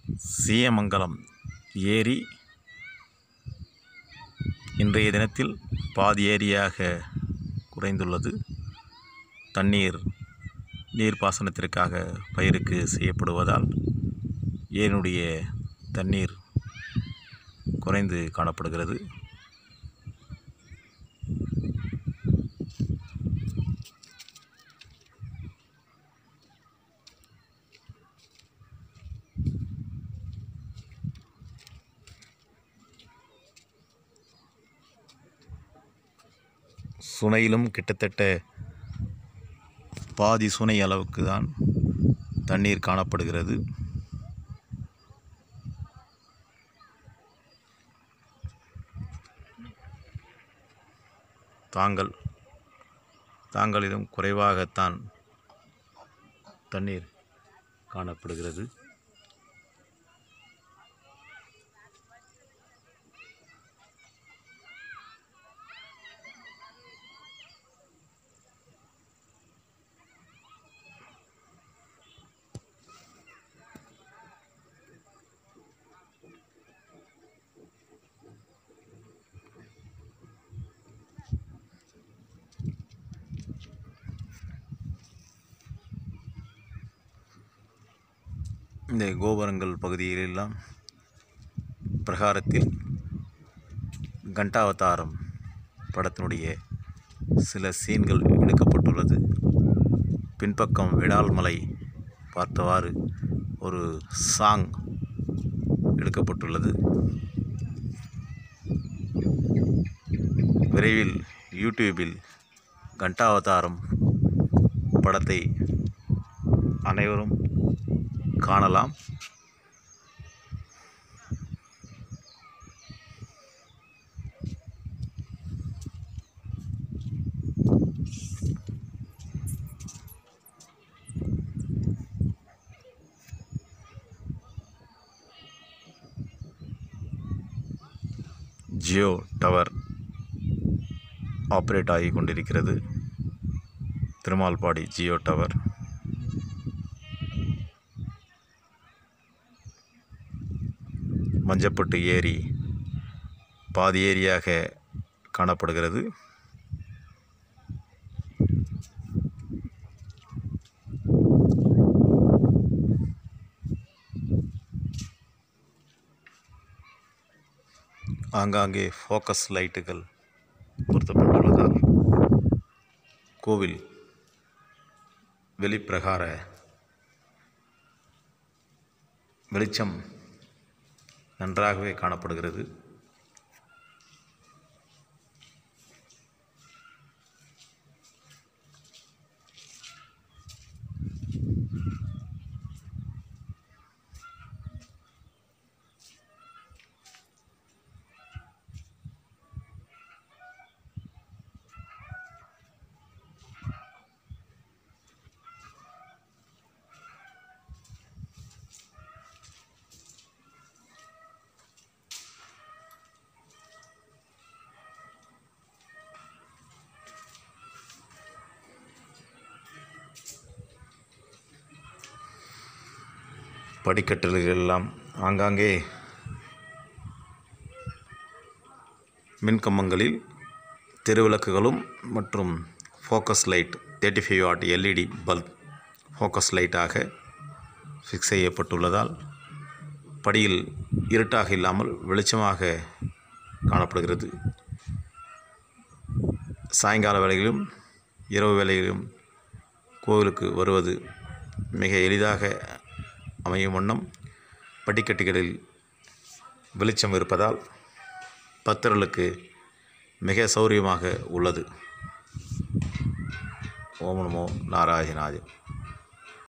சீயமங்கலம் ஏரி இன்றைய தினத்தில் பாதி ஏரியாக குறைந்துள்ளது தண்ணீர் நீர்ப்பாசனத்திற்காக பயிருக்கு செய்யப்படுவதால் ஏரியினுடைய தண்ணீர் குறைந்து காணப்படுகிறது சுனையிலும் கிட்டத்தட்ட பாதி சுனை அளவுக்கு தான் தண்ணீர் காணப்படுகிறது தாங்கள் தாங்களிடம் குறைவாகத்தான் தண்ணீர் காணப்படுகிறது இந்த கோபுரங்கள் பகுதியிலெல்லாம் பிரகாரத்தில் கண்டாவதாரம் படத்தினுடைய சில சீன்கள் எடுக்கப்பட்டுள்ளது பின்பக்கம் விடால்மலை பார்த்தவாறு ஒரு சாங் எடுக்கப்பட்டுள்ளது விரைவில் யூடியூபில் கண்டாவதாரம் படத்தை அனைவரும் காணலாம் ஜியோ டவர் ஆப்ரேட் ஆகி கொண்டிருக்கிறது திருமால்பாடி ஜியோ டவர் மஞ்சப்பட்டு ஏரி பாதி ஏரியாக காணப்படுகிறது ஆங்காங்கே ஃபோக்கஸ் லைட்டுகள் பொருத்தப்பட்டுள்ளதால் கோவில் வெளிப்பிரகார வெளிச்சம் நன்றாகவே காணப்படுகிறது படிக்கட்டுகள் எல்லாம் ஆங்காங்கே மின்கம்பங்களில் தெருவிளக்குகளும் மற்றும் focus light thirty five watt LED bulb focus லைட்டாக ஃபிக்ஸ் செய்யப்பட்டுள்ளதால் படியில் இருட்டாக இல்லாமல் வெளிச்சமாக காணப்படுகிறது சாயங்கால வேளையிலும் இரவு வேளையிலும் கோவிலுக்கு வருவது மிக எளிதாக அமையும் வண்ணம் படிக்கட்டுகளில் வெளிச்சம் இருப்பதால் பக்தர்களுக்கு மிக சௌரியமாக உள்ளது ஓம் நமோ நாராயணாய